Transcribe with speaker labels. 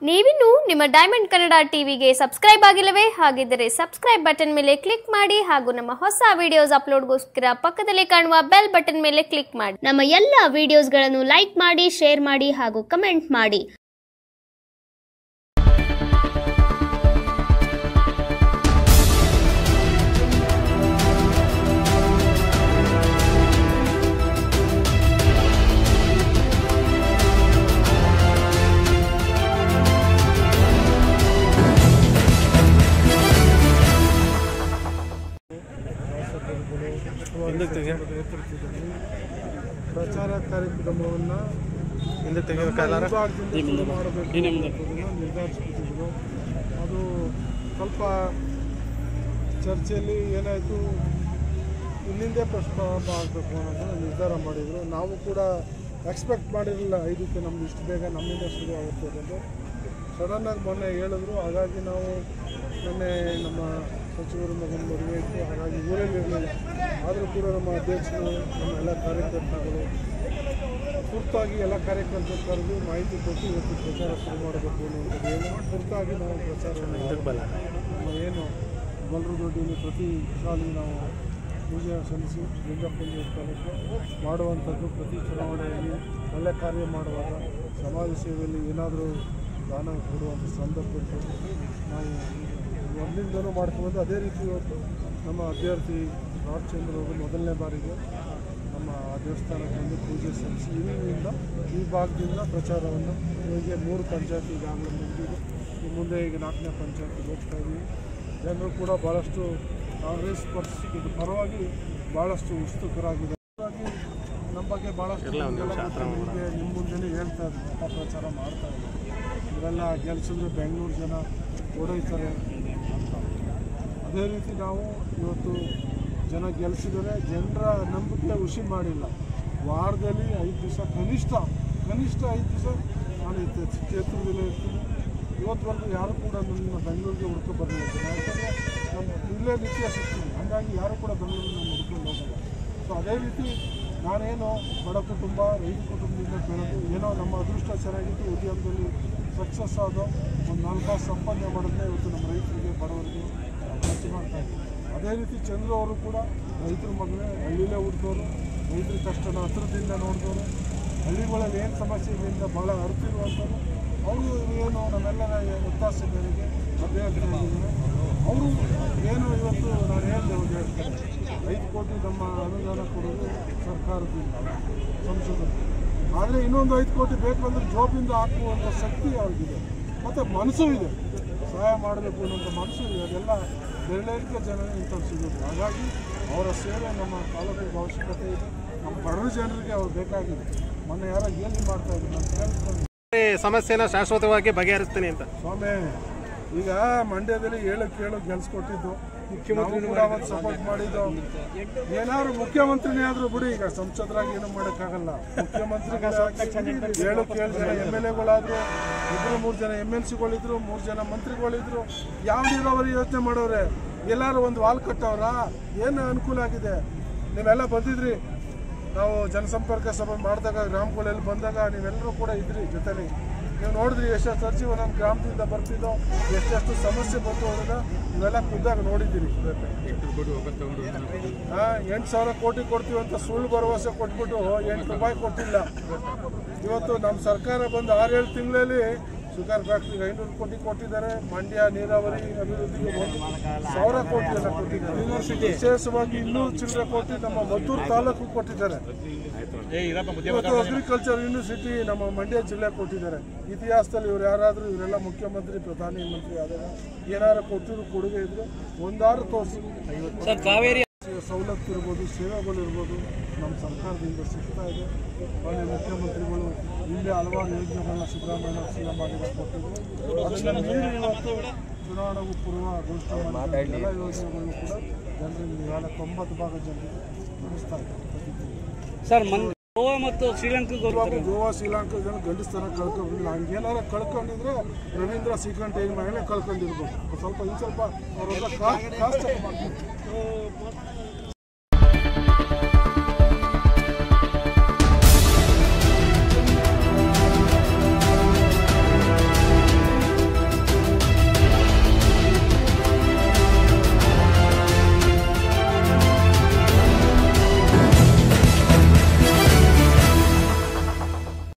Speaker 1: ನೀವಿನ್ನು ನಿಮ್ಮ ಡೈಮಂಡ್ ಕನ್ನಡ ಟಿವಿಗೆ ಸಬ್ಸ್ಕ್ರೈಬ್ ಆಗಿಲ್ಲವೇ ಹಾಗಿದ್ದರೆ ಸಬ್ಸ್ಕ್ರೈಬ್ ಬಟನ್ ಮೇಲೆ ಕ್ಲಿಕ್ ಮಾಡಿ ಹಾಗೂ ನಮ್ಮ ಹೊಸ ವಿಡಿಯೋಸ್ ಅಪ್ಲೋಡ್ಗೋಸ್ಕರ ಪಕ್ಕದಲ್ಲಿ ಕಾಣುವ ಬೆಲ್ ಬಟನ್ ಮೇಲೆ ಕ್ಲಿಕ್ ಮಾಡಿ ನಮ್ಮ ಎಲ್ಲ ವಿಡಿಯೋಸ್ಗಳನ್ನು ಲೈಕ್ ಮಾಡಿ ಶೇರ್ ಮಾಡಿ ಹಾಗೂ ಕಮೆಂಟ್ ಮಾಡಿ
Speaker 2: ಹಿಂದಕ್ಕೆ ತೆಗೆ.
Speaker 3: ನೇತೃತ್ವದಲ್ಲಿ ಪ್ರಚಾರ ಕಾರ್ಯಕ್ರಮವನ್ನು
Speaker 2: ಹಿಂದೆ ತೆಗೆಯೋಕ್ಕಾಗಲ್ಲ
Speaker 3: ವಿಭಾಗದಿಂದ ಶುರು ಮಾಡಬೇಕು ಅನ್ನೋದನ್ನ ನಿರ್ಧರಿಸ್ಬಿಟ್ಟಿದ್ರು ಅದು ಸ್ವಲ್ಪ ಚರ್ಚೆಯಲ್ಲಿ ಏನಾಯಿತು ಇಲ್ಲಿಂದೇ ಪ್ರಶ್ನಾರಂಭ ಆಗಬೇಕು ಅನ್ನೋದನ್ನ ನಿರ್ಧಾರ ಮಾಡಿದರು ನಾವು ಕೂಡ ಎಕ್ಸ್ಪೆಕ್ಟ್ ಮಾಡಿರಲಿಲ್ಲ ಐದಕ್ಕೆ ನಮ್ದು ಇಷ್ಟು ಬೇಗ ನಮ್ಮಿಂದ ಶುರು ಆಗುತ್ತೆ ಅನ್ನೋದು ಸಡನ್ನಾಗಿ ಮೊನ್ನೆ ಹೇಳಿದ್ರು ಹಾಗಾಗಿ ನಾವು ಮೊನ್ನೆ ನಮ್ಮ ಸಚಿವರು ಮಗನ ಮದುವೆ ಇತ್ತು ಹಾಗಾಗಿ ಊರಲ್ಲಿ ಇರಲಿಲ್ಲ ಆದರೂ ಕೂಡ ನಮ್ಮ ಅಧ್ಯಕ್ಷರು ನಮ್ಮ ಎಲ್ಲ ಕಾರ್ಯಕರ್ತರುಗಳು ತುರ್ತಾಗಿ ಎಲ್ಲ ಕಾರ್ಯಕರ್ತರು ಕರೆದು ಮಾಹಿತಿ ಕೊಟ್ಟು ಇವತ್ತು ಪ್ರಚಾರ ಶುರು ಮಾಡಬೇಕು ಅನ್ನುವಂಥದ್ದು ಏನು ತುರ್ತಾಗಿ ನಾವು ಪ್ರಚಾರವನ್ನು ನಮ್ಮ ಏನು ಬಲರುದೊಡ್ಡಿಯಲ್ಲಿ ಪ್ರತಿ ಸಾಲಿ ನಾವು ಪೂಜೆ ಸಲ್ಲಿಸಿ ಲಿಂಗಪ್ಪನ ತಾಲೂಕು ಮಾಡುವಂಥದ್ದು ಪ್ರತಿ ಚುನಾವಣೆಯಲ್ಲಿ ಒಳ್ಳೆ ಕಾರ್ಯ ಮಾಡುವಾಗ ಸಮಾಜ ಸೇವೆಯಲ್ಲಿ ಏನಾದರೂ ದಾನ ಕೊಡುವಂಥ ಸಂದರ್ಭದಲ್ಲಿ ನಾವು ಮೊದಲಿಂದನೂ ಮಾಡ್ಕೊಂಡು ಅದೇ ರೀತಿ ಇವತ್ತು ನಮ್ಮ ಅಭ್ಯರ್ಥಿ ರಾಜಚಂದ್ರ ಅವರು ಮೊದಲನೇ ಬಾರಿಗೆ ನಮ್ಮ ದೇವಸ್ಥಾನಕ್ಕೆ ಬಂದು ಪೂಜೆ ಸಲ್ಲಿಸಿ ಇಲ್ಲಿಂದ ಈ ಭಾಗದಿಂದ ಪ್ರಚಾರವನ್ನು ಹೀಗೆ ಮೂರು ಪಂಚಾಯತ್ ಈಗಾಗಲೇ ಮುಗಿದಿದೆ ಈ ಮುಂದೆ ಈಗ ನಾಲ್ಕನೇ ಪಂಚಾಯತ್ಗೆ ಹೋಗ್ತಾ ಇದ್ದೀವಿ ಜನರು ಕೂಡ ಭಾಳಷ್ಟು ಕಾಂಗ್ರೆಸ್ ಪಕ್ಷ ಇದು ಪರವಾಗಿ ಭಾಳಷ್ಟು ಉತ್ಸುಕರಾಗಿದೆ ಹಾಗಾಗಿ ನಮ್ಮ ಬಗ್ಗೆ ಭಾಳಷ್ಟು ನಿಮಗೆಲ್ಲ ಗೊತ್ತು, ನಿಮಗೆ ನಿಮ್ಮ ಮುಂದೆನೇ ಹೇಳ್ತಾ ಇದ್ದಾರೆ ಮತ ಪ್ರಚಾರ ಮಾಡ್ತಾ ಇದ್ದಾರೆ ಇವೆಲ್ಲ ಗೆಲ್ಸಿದ್ರೆ ಬೆಂಗಳೂರು ಜನ ಓಡೋಯ್ತಾರೆ ಅಂತ ಅದೇ ರೀತಿ ನಾವು ಇವತ್ತು ಜನ ಗೆಲ್ಲಿಸಿದರೆ ಜನರ ನಂಬಿಕೆ ಹುಸಿ ಮಾಡಿಲ್ಲ ವಾರದಲ್ಲಿ ಐದು ದಿವಸ ಕನಿಷ್ಠ ಕನಿಷ್ಠ ಐದು ದಿವಸ ನಾನು ಇರ್ತೆ- ಕ್ಷೇತ್ರದಲ್ಲೇ ಇರ್ತೀನಿ ಇವತ್ತುವರೆಗೂ ಯಾರು ಕೂಡ ನನ್ನ ಬೆಂಗಳೂರಿಗೆ ಹುಡ್ಕೊ ಬರಲಿಲ್ಲ ಜನ ಯಾಕಂದರೆ ನಮ್ಮ ಇಲ್ಲೇ ನಿತ್ಯ ಸಿಗ್ತೀನಿ ಹಾಗಾಗಿ ಯಾರು ಕೂಡ ಬೆಂಗಳೂರಿಗೆ ನಾನು ಹುಡ್ಕೊಂಡು ಹೋಗಲ್ಲ ಸೊ ಅದೇ ರೀತಿ ನಾನೇನು ಬಡ ಕುಟುಂಬ ರೈತ ಕುಟುಂಬದಿಂದ ಬೆಳೆದು ಏನೋ ನಮ್ಮ ಅದೃಷ್ಟ ಚೆನ್ನಾಗಿತ್ತು ಉದ್ಯಮದಲ್ಲಿ ಸಕ್ಸಸ್ ಆದೋ ಒಂದು ನಾಲ್ಕು ಸಂಪಾದನೆ ಮಾಡಿದ್ರೆ ಇವತ್ತು ನಮ್ಮ ರೈತರಿಗೆ ಬಡವರಿಗೆ ಖರ್ಚು ಮಾಡ್ತಾ ಇದ್ದೀವಿ ಅದೇ ರೀತಿ ಚಂದ್ರ ಅವರು ಕೂಡ ರೈತರ ಮಗನೇ ಹಳ್ಳಿಲೇ ಹುಡ್ದವರು ರೈತರ ಕಷ್ಟನ ಹತ್ರದಿಂದ ನೋಡಿದವರು ಹಳ್ಳಿಗಳಲ್ಲಿ ಏನು ಸಮಸ್ಯೆ ಇದೆಯಿಂದ ಭಾಳ ಅರ್ತಿರುವಂಥವ್ರು ಅವರು ಏನು ನಮ್ಮೆಲ್ಲರ ಒತ್ತಾಸೆ ಮೇರೆಗೆ ಅಭ್ಯರ್ಥಿಯಾಗಿದ್ದಾರೆ ಅವರು ಏನು ಇವತ್ತು ನಾನು ಹೇಳಿದೆ ಒಂದು ಹೇಳ್ತಾರೆ ಐದು ಕೋಟಿ ನಮ್ಮ ಅನುದಾನ ಕೊಡೋದು ಸರ್ಕಾರದಿಂದ ಸಂಸದರು ಆದರೆ ಇನ್ನೊಂದು ಐದು ಕೋಟಿ ಬೇಕು ಅಂದರೆ ಜೋಬಿಂದ ಹಾಕುವಂಥ ಶಕ್ತಿ ಅವ್ರಿಗಿದೆ ಮತ್ತು ಮನಸ್ಸು ಇದೆ ಸಹಾಯ ಮಾಡಬೇಕು ಅನ್ನೋಂಥ ಮನಸ್ಸು ಇದೆ ಅದೆಲ್ಲ ಬೆರಳೇರಿಕೆ ಜನ ಇಂಥವ್ರು ಸಿಗೋದು ಹಾಗಾಗಿ ಅವರ ಸೇವೆ ನಮ್ಮ ತಾಲೂಕಿಗೆ ಅವಶ್ಯಕತೆ ಇದೆ ನಮ್ಮ ಬಡ ಜನರಿಗೆ ಅವ್ರು ಬೇಕಾಗಿದೆ ಮೊನ್ನೆ ಯಾರೋ ಗೇಲಿ ಮಾಡ್ತಾ ಇದ್ರು ನಾನು ಕೇಳಿಸ್ಕೊಂಡು
Speaker 2: ಈ ಸಮಸ್ಯೆನ ಶಾಶ್ವತವಾಗಿ ಬಗೆಹರಿಸ್ತೀನಿ ಅಂತ
Speaker 3: ಸ್ವಾಮಿ ಈಗ ಮಂಡ್ಯದಲ್ಲಿ ಏಳು ಕೇಳು ಗೆಲ್ಸ್ಕೊಟ್ಟಿದ್ದು ಮುಖ್ಯಮಂತ್ರಿ ಕೂಡ ಅವತ್ತು ಸಪೋರ್ಟ್ ಮಾಡಿದ್ದು ಏನಾದ್ರು ಮುಖ್ಯಮಂತ್ರಿನೇ ಆದ್ರೂ ಬಿಡಿ ಈಗ ಸಂಸದರಾಗಿ ಏನು ಮಾಡೋಕ್ಕಾಗಲ್ಲ ಮುಖ್ಯಮಂತ್ರಿ ಏಳು ಕೇಳು ಜನ ಎಮ್ ಎಲ್ ಎಗಳಾದ್ರು ಇಬ್ರು ಮೂರು ಜನ ಎಮ್ ಎಲ್ ಸಿಗಳಿದ್ರು ಮೂರು ಜನ ಮಂತ್ರಿಗಳಿದ್ರು ಯಾವ ನೀರಾವರಿ ಯೋಚನೆ ಮಾಡೋರೆ ಎಲ್ಲಾರು ಒಂದು ವಾಲ್ ಕಟ್ಟವ್ರ ಏನು ಅನುಕೂಲ ಆಗಿದೆ ನೀವೆಲ್ಲ ಬಂದಿದ್ರಿ ನಾವು ಜನಸಂಪರ್ಕ ಸಭೆ ಮಾಡಿದಾಗ ಗ್ರಾಮಗಳಲ್ಲಿ ಬಂದಾಗ ನೀವೆಲ್ಲರೂ ಕೂಡ ಇದ್ರಿ ಜೊತೆಲಿ ನೀವು ನೋಡಿದ್ರಿ ಎಷ್ಟೆಷ್ಟು ಅರ್ಜಿ ಒಂದೊಂದು ಗ್ರಾಮದಿಂದ ಬರ್ತಿದ್ದೋ ಎಷ್ಟೆಷ್ಟು ಸಮಸ್ಯೆ ಬಂತು ಅದನ್ನ ಇವೆಲ್ಲ ಖುದ್ದಾಗ ನೋಡಿದ್ದೀರಿ ಹಾಂ ಎಂಟು ಸಾವಿರ ಕೋಟಿ ಕೊಡ್ತೀವಿ ಅಂತ ಸುಳ್ಳು ಭರವಸೆ ಕೊಟ್ಬಿಟ್ಟು ಎಂಟು ರೂಪಾಯಿ ಕೊಟ್ಟಿಲ್ಲ ಇವತ್ತು ನಮ್ಮ ಸರ್ಕಾರ ಬಂದು ಆರೇಳು ತಿಂಗಳಲ್ಲಿ ಶುಗರ್ ಫ್ಯಾಕ್ಟ್ರಿಗೆ ಐನೂರು ಕೋಟಿ ಕೊಟ್ಟಿದ್ದಾರೆ ಮಂಡ್ಯ ನೀರಾವರಿ ಅಭಿವೃದ್ಧಿಗೆ ಒಂದು ಸಾವಿರ ಕೋಟಿ ಎಲ್ಲ ಕೊಟ್ಟಿದ್ದಾರೆ ವಿಶೇಷವಾಗಿ ಇನ್ನೂರು ಚಿಲ್ಲರೆ ಕೋಟಿ ನಮ್ಮ ಮದ್ದೂರು ತಾಲೂಕು ಕೊಟ್ಟಿದ್ದಾರೆ ಇವತ್ತು ಅಗ್ರಿಕಲ್ಚರ್ ಯೂನಿವರ್ಸಿಟಿ ನಮ್ಮ ಮಂಡ್ಯ ಜಿಲ್ಲೆ ಕೊಟ್ಟಿದ್ದಾರೆ ಇತಿಹಾಸದಲ್ಲಿ ಇವ್ರು ಯಾರಾದರೂ ಇವರೆಲ್ಲ ಮುಖ್ಯಮಂತ್ರಿ ಪ್ರಧಾನಿ ಮಂತ್ರಿ ಆದಾಗ ಏನಾರು ಕೊಟ್ಟಿರೋ ಕೊಡುಗೆ ಇದ್ರು ಒಂದಾರು ತೋರಿಸಿ ಸವಲತ್ತು ಇರ್ಬೋದು ಸೇವೆಗಳು ಇರ್ಬೋದು ನಮ್ಮ ಸರ್ಕಾರದಿಂದ ಸಿಗ್ತಾ ಇದೆ ಮಾನ್ಯ ಮುಖ್ಯಮಂತ್ರಿಗಳು ಹಿಂದೆ ಹಲವಾರು ಯೋಜನೆಗಳನ್ನ ಸಿದ್ದರಾಮಯ್ಯ ಸಿ ಎಂ ಆಗಿರೋ ಕೊಟ್ಟಿದ್ರು ಅದನ್ನ ಮೀರಿ ಇವತ್ತು ಚುನಾವಣೆಗೂ ಪೂರ್ವ ಘೋಷಣೆ ಮಾಡಿದ ಎಲ್ಲ ಯೋಜನೆಗಳನ್ನು ಕೂಡ ಜನರಿಗೆ ಈಗಾಗಲೇ ತೊಂಬತ್ತು ಭಾಗ ಜನರಿಗೆ ಮುಗಿಸ್ತಾ ಇದ್ದಾರೆ
Speaker 4: ಸರ್ ಮನ್ ಗೋವಾ ಮತ್ತು ಶ್ರೀಲಂಕಾಗೆ
Speaker 3: ಇವಾಗ ಗೋವಾ ಶ್ರೀಲಂಕಾ ಜನ ಗಂಡಸ್ತನ ಕಳ್ಕೊಂಡಿಲ್ಲ ಹಂಗೇನಾರ ಕಳ್ಕೊಂಡಿದ್ರೆ ರವೀಂದ್ರ ಶ್ರೀಕಂಠ ಏನು ಮೇಲೆ ಕಳ್ಕೊಂಡಿರ್ಬೋದು ಸ್ವಲ್ಪ ಇನ್ನು ಸ್ವಲ್ಪ ಅವ್ರ ಕಾಸ್ಟ್ ಮಾಡ್ತಾರೆ